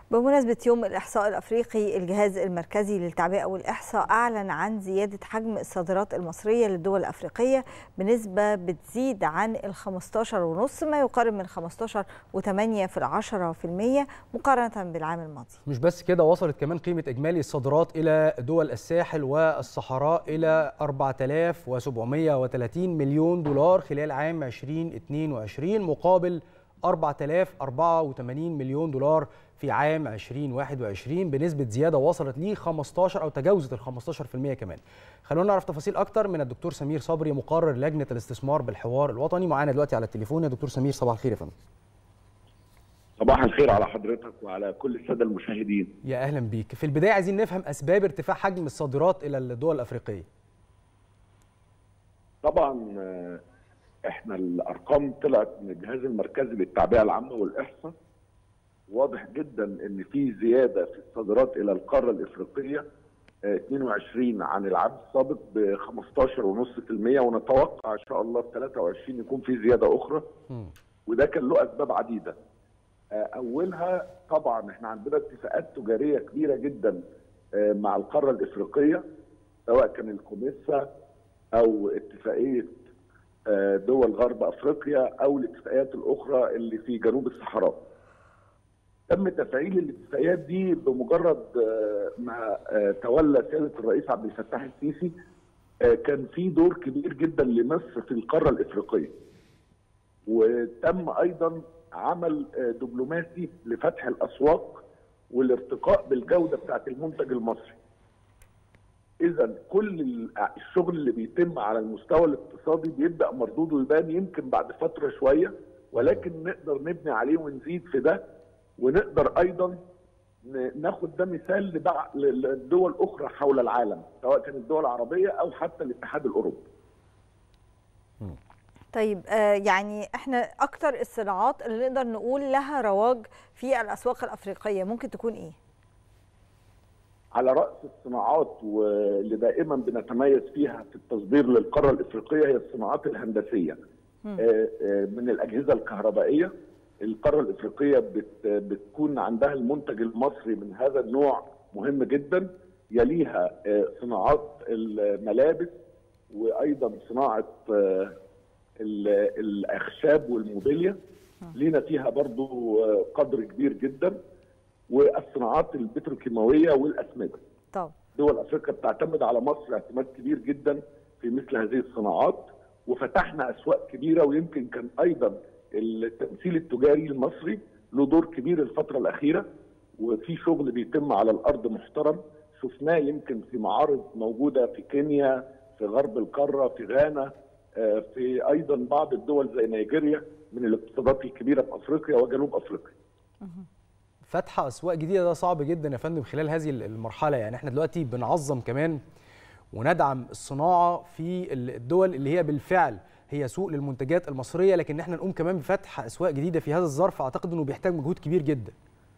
بمناسبة يوم الإحصاء الأفريقي الجهاز المركزي للتعبئة والإحصاء أعلن عن زيادة حجم الصادرات المصرية للدول الأفريقية بنسبة بتزيد عن ال 15.5 ما يقارب من 15.8 في العشرة في المية مقارنة بالعام الماضي مش بس كده وصلت كمان قيمة إجمالي الصادرات إلى دول الساحل والصحراء إلى 4730 مليون دولار خلال عام 2022 مقابل 4084 مليون دولار في عام 2021 بنسبة زيادة وصلت ل 15 أو تجاوزت ال 15% كمان. خلونا نعرف تفاصيل أكتر من الدكتور سمير صبري مقرر لجنة الاستثمار بالحوار الوطني معانا دلوقتي على التليفون يا دكتور سمير صباح الخير يا فندم. صباح الخير على حضرتك وعلى كل السادة المشاهدين. يا أهلا بيك. في البداية عايزين نفهم أسباب ارتفاع حجم الصادرات إلى الدول الأفريقية. طبعا احنا الارقام طلعت من الجهاز المركزي للتعبئه العامه والاحصاء واضح جدا ان في زياده في الصادرات الى القاره الافريقيه 22 عن العام السابق ب 15.5% ونتوقع ان شاء الله في 23 يكون في زياده اخرى وده كان له اسباب عديده اولها طبعا احنا عندنا اتفاقات تجاريه كبيره جدا مع القاره الافريقيه سواء كان الكوميسا او اتفاقيه دول غرب افريقيا او الاتفاقيات الاخرى اللي في جنوب الصحراء. تم تفعيل الاتفاقيات دي بمجرد ما تولى سياده الرئيس عبد الفتاح السيسي كان في دور كبير جدا لمصر في القاره الافريقيه. وتم ايضا عمل دبلوماسي لفتح الاسواق والارتقاء بالجوده بتاعت المنتج المصري. اذا كل الشغل اللي بيتم على المستوى الاقتصادي بيبدا مردوده يبان يمكن بعد فتره شويه ولكن نقدر نبني عليه ونزيد في ده ونقدر ايضا ناخد ده مثال لدول اخرى حول العالم سواء كانت الدول العربيه او حتى الاتحاد الاوروبي. طيب آه يعني احنا اكتر الصناعات اللي نقدر نقول لها رواج في الاسواق الافريقيه ممكن تكون ايه؟ على راس الصناعات واللي دائما بنتميز فيها في التصدير للقاره الافريقيه هي الصناعات الهندسيه من الاجهزه الكهربائيه القاره الافريقيه بت بتكون عندها المنتج المصري من هذا النوع مهم جدا يليها صناعات الملابس وايضا صناعه الاخشاب والموبيليا لينا فيها برضو قدر كبير جدا والصناعات البتروكيماويه والاسمده. طبعا. دول افريقيا بتعتمد على مصر اعتماد كبير جدا في مثل هذه الصناعات وفتحنا اسواق كبيره ويمكن كان ايضا التمثيل التجاري المصري له دور كبير الفتره الاخيره وفي شغل بيتم على الارض محترم شفناه يمكن في معارض موجوده في كينيا في غرب القاره في غانا في ايضا بعض الدول زي نيجيريا من الاقتصادات الكبيره في افريقيا وجنوب افريقيا. فتح اسواق جديده ده صعب جدا يا فندم خلال هذه المرحله يعني احنا دلوقتي بنعظم كمان وندعم الصناعه في الدول اللي هي بالفعل هي سوق للمنتجات المصريه لكن احنا نقوم كمان بفتح اسواق جديده في هذا الظرف اعتقد انه بيحتاج مجهود كبير جدا.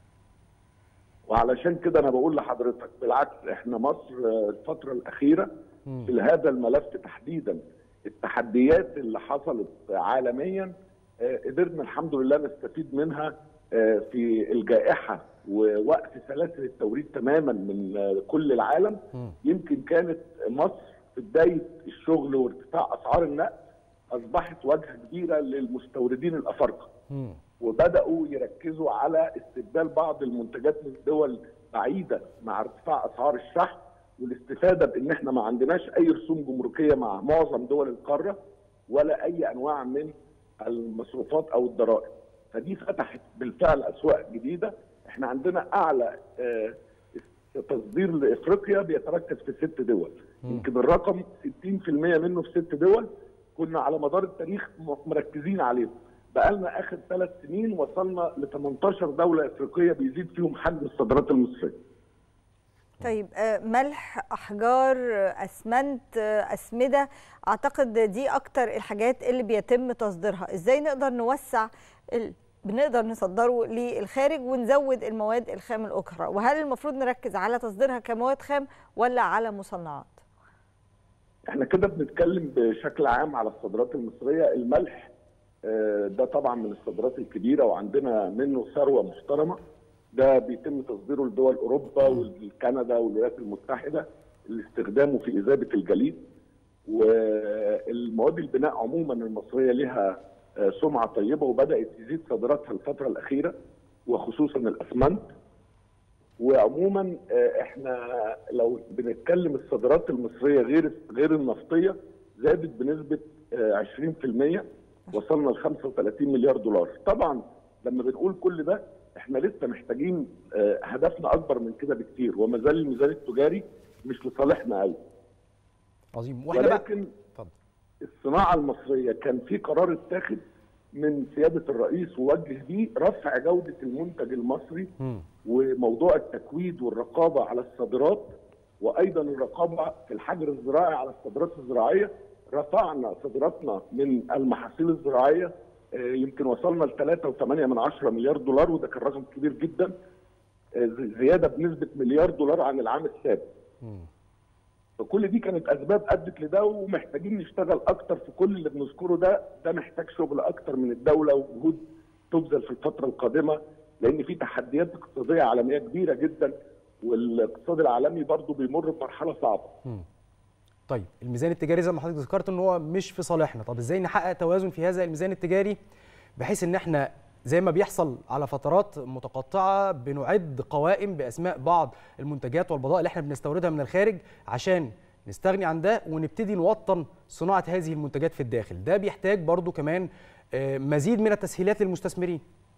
وعلشان كده انا بقول لحضرتك بالعكس احنا مصر الفتره الاخيره م. في هذا الملف تحديدا التحديات اللي حصلت عالميا قدرنا الحمد لله نستفيد منها في الجائحة ووقف سلاسل التوريد تماما من كل العالم يمكن كانت مصر في بداية الشغل وارتفاع أسعار النقل أصبحت واجهة كبيرة للمستوردين الأفارقة وبدأوا يركزوا على استبدال بعض المنتجات من دول بعيدة مع ارتفاع أسعار الشحن والاستفادة بأن احنا ما عندناش أي رسوم جمركية مع معظم دول القارة ولا أي أنواع من المصروفات أو الضرائب فدي فتحت بالفعل اسواق جديده احنا عندنا اعلى تصدير لافريقيا بيتركز في ست دول يمكن الرقم 60% منه في ست دول كنا على مدار التاريخ مركزين عليهم بقالنا اخر ثلاث سنين وصلنا ل 18 دوله افريقيه بيزيد فيهم حجم الصادرات المصريه طيب ملح احجار اسمنت اسمده اعتقد دي اكتر الحاجات اللي بيتم تصديرها ازاي نقدر نوسع ال... بنقدر نصدره للخارج ونزود المواد الخام الاخرى وهل المفروض نركز على تصديرها كمواد خام ولا على مصنعات احنا كده بنتكلم بشكل عام على الصادرات المصريه الملح ده طبعا من الصادرات الكبيره وعندنا منه ثروه محترمه ده بيتم تصديره لدول اوروبا وكندا والولايات المتحده لاستخدامه في اذابه الجليد والمواد البناء عموما المصريه لها آه، سمعه طيبه وبدات تزيد صادراتها الفتره الاخيره وخصوصا الاسمنت وعموما آه، احنا لو بنتكلم الصادرات المصريه غير غير النفطيه زادت بنسبه آه، 20% وصلنا ل 35 مليار دولار طبعا لما بنقول كل ده احنا لسه محتاجين آه، هدفنا اكبر من كده بكتير وما زال الميزان التجاري مش لصالحنا قوي عظيم واحنا بقى ولكن اتفضل الصناعه المصريه كان في قرار اتاخد من سياده الرئيس ووجه بيه رفع جوده المنتج المصري مم. وموضوع التكويد والرقابه على الصادرات وايضا الرقابه في الحجر الزراعي على الصادرات الزراعيه رفعنا صادراتنا من المحاصيل الزراعيه آه، يمكن وصلنا ل 3.8 من عشرة مليار دولار وده كان رقم كبير جدا آه، ز- زياده بنسبه مليار دولار عن العام السابق مم. فكل دي كانت اسباب ادت لده ومحتاجين نشتغل اكتر في كل اللي بنذكره ده ده محتاج شغل اكتر من الدوله وجهود تبذل في الفتره القادمه لان في تحديات اقتصاديه عالميه كبيره جدا والاقتصاد العالمي برضه بيمر بمرحله صعبه طيب الميزان التجاري زي ما حضرتك ذكرت ان هو مش في صالحنا طب ازاي نحقق توازن في هذا الميزان التجاري بحيث ان احنا زي ما بيحصل على فترات متقطعه بنعد قوائم باسماء بعض المنتجات والبضائع اللي احنا بنستوردها من الخارج عشان نستغني عن ده ونبتدي نوطن صناعه هذه المنتجات في الداخل ده بيحتاج برضو كمان آه، مزيد من التسهيلات للمستثمرين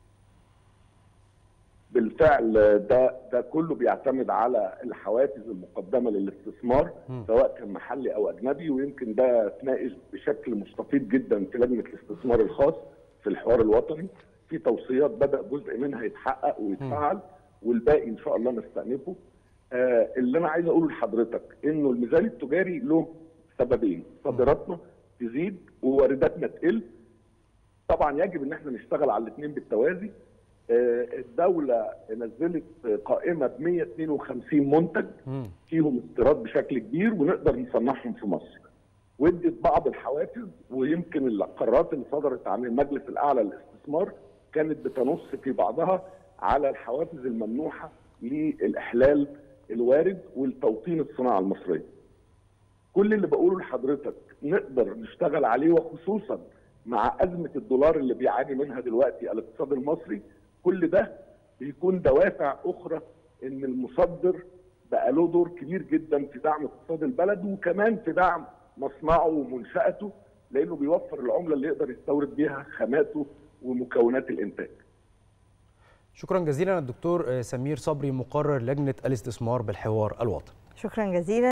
بالفعل ده ده كله بيعتمد على الحوافز المقدمه للاستثمار مم. سواء كان محلي او اجنبي ويمكن ده اتناقش بشكل مستفيض جدا في لجنه الاستثمار الخاص في الحوار الوطني في توصيات بدا جزء منها يتحقق ويتفعل والباقي ان شاء الله نستأنفه آه اللي انا عايز اقوله لحضرتك انه الميزان التجاري له سببين صادراتنا تزيد ووارداتنا تقل طبعا يجب ان احنا نشتغل على الاثنين بالتوازي آه، الدولة نزلت قائمة ب 152 منتج مم. فيهم استيراد بشكل كبير ونقدر نصنعهم في مصر. وادت بعض الحوافز ويمكن القرارات اللي صدرت عن المجلس الاعلى للاستثمار كانت بتنص في بعضها على الحوافز الممنوحه للاحلال الوارد والتوطين الصناعه المصريه. كل اللي بقوله لحضرتك نقدر نشتغل عليه وخصوصا مع ازمه الدولار اللي بيعاني منها دلوقتي الاقتصاد المصري كل ده بيكون دوافع اخرى ان المصدر بقى له دور كبير جدا في دعم اقتصاد البلد وكمان في دعم مصنعه ومنشاته لانه بيوفر العمله اللي يقدر يستورد بيها خاماته ومكونات الانتاج. شكرا جزيلا الدكتور آه، سمير صبري مقرر لجنه الاستثمار بالحوار الوطني شكرا جزيلا